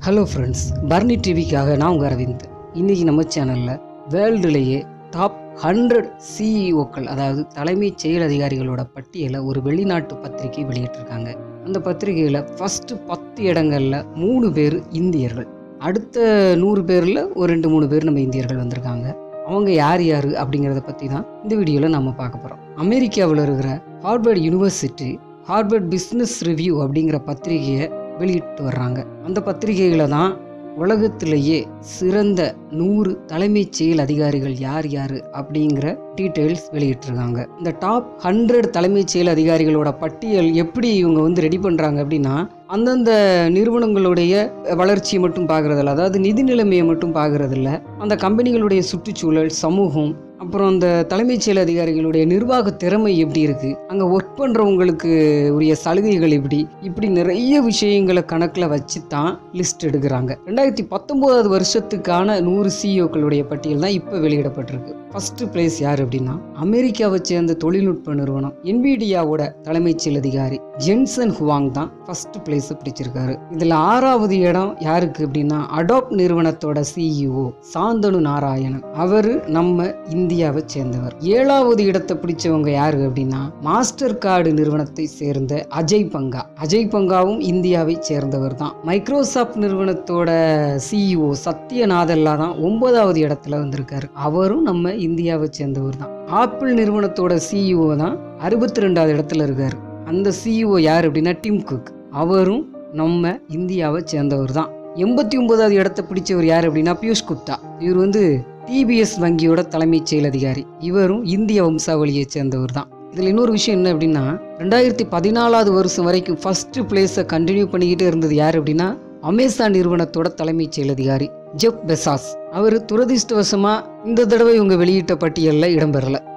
hello friends Barney டிவிக்காக நான் உங்கள் அரவிந்த் இன்றைக்கி நம்ம சேனலில் வேர்ல்டுலேயே டாப் ஹண்ட்ரட் சிஇஓக்கள் அதாவது தலைமைச் செயல் அதிகாரிகளோட பட்டியலை ஒரு வெளிநாட்டு பத்திரிகை வெளியிட்டிருக்காங்க அந்த பத்திரிகையில் ஃபஸ்ட்டு பத்து இடங்களில் மூணு பேர் இந்தியர்கள் அடுத்த நூறு பேரில் ஒரு ரெண்டு மூணு பேர் நம்ம இந்தியர்கள் வந்திருக்காங்க அவங்க யார் யார் அப்படிங்கிறத பற்றி தான் இந்த வீடியோவில் நம்ம பார்க்க போகிறோம் அமெரிக்காவில் இருக்கிற Harvard university Harvard business review அப்படிங்கிற பத்திரிகையை வெளியிட்டு வர்றாங்க அந்த பத்திரிகைகளை தான் உலகத்திலேயே சிறந்த நூறு தலைமைச் செயல் அதிகாரிகள் யார் யார் அப்படிங்கிற டீட்டெயில்ஸ் வெளியிட்டிருக்காங்க இந்த டாப் ஹண்ட்ரட் தலைமைச் செயல் அதிகாரிகளோட பட்டியல் எப்படி இவங்க வந்து ரெடி பண்ணுறாங்க அப்படின்னா அந்தந்த நிறுவனங்களுடைய வளர்ச்சியை மட்டும் பார்க்குறதில்ல அதாவது நிதி நிலைமையை மட்டும் பார்க்குறதில்ல அந்த கம்பெனிகளுடைய சுற்றுச்சூழல் சமூகம் அப்புறம் அந்த தலைமைச் செயல் அதிகாரிகளுடைய நிர்வாக திறமை எப்படி இருக்குது அங்கே ஒர்க் பண்ணுறவங்களுக்கு உரிய சலுகைகள் எப்படி இப்படி நிறைய விஷயங்களை கணக்கில் வச்சு தான் லிஸ்ட் எடுக்கிறாங்க ரெண்டாயிரத்தி பத்தொம்போதாவது வருஷத்துக்கான நூறு சிஇஓக்களுடைய பட்டியல் தான் இப்போ வெளியிடப்பட்டிருக்கு ஃபர்ஸ்ட் பிளேஸ் யார் அப்படின்னா அமெரிக்காவை சேர்ந்த தொழில்நுட்ப நிறுவனம் என்பிடியாவோட தலைமைச் செயல் அதிகாரி ஜென்சன் ஹுவாங் தான் ஃபர்ஸ்ட் பிளேஸ் பிடிச்சிருக்காரு இதில் ஆறாவது இடம் யாருக்கு அப்படின்னா அடாப் நிறுவனத்தோட சிஇஓ சாந்தனு நாராயணன் அவர் நம்ம இந்தியாவை சேர்ந்தவர் ஏழாவது இடத்தை பிடிச்சவங்க யாரு அப்படின்னா மாஸ்டர் கார்டு நிறுவனத்தை சேர்ந்த அஜய் பங்கா அஜய் பங்காவும் இந்தியாவை சேர்ந்தவர் தான் மைக்ரோசாஃப்ட் நிறுவனத்தோட சிஇஓ சத்யநாதல்லா தான் ஒன்பதாவது இடத்துல வந்திருக்காரு அவரும் நம்ம இந்தியாவை சேர்ந்தவர் தான் ஆப்பிள் நிறுவனத்தோட சிஇஓ தான் அறுபத்தி ரெண்டாவது இடத்துல இருக்காரு அந்த சிஇஓ யார் அப்படின்னா டிம் குக் அவரும் நம்ம இந்தியாவை சேர்ந்தவர் தான் எண்பத்தி ஒன்பதாவது இடத்தை பிடிச்சவர் யார் அப்படின்னா பியூஷ் குப்தா இவர் வந்து டிபிஎஸ் வங்கியோட தலைமைச் செயல் அதிகாரி இவரும் இந்திய வம்சாவளியை சேர்ந்தவர் தான் இதில் இன்னொரு விஷயம் என்ன அப்படின்னா ரெண்டாயிரத்தி பதினாலாவது வருஷம் வரைக்கும் ஃபர்ஸ்ட் பிளேஸை கண்டினியூ பண்ணிக்கிட்டே இருந்தது யார் அப்படின்னா அமேசான் நிறுவனத்தோட தலைமைச் செயல் அதிகாரி ஜெப் பெசாஸ் அவர் துரதிர்ஷ்டவசமாக இந்த தடவை இவங்க வெளியிட்ட பட்டியலில் இடம்பெறல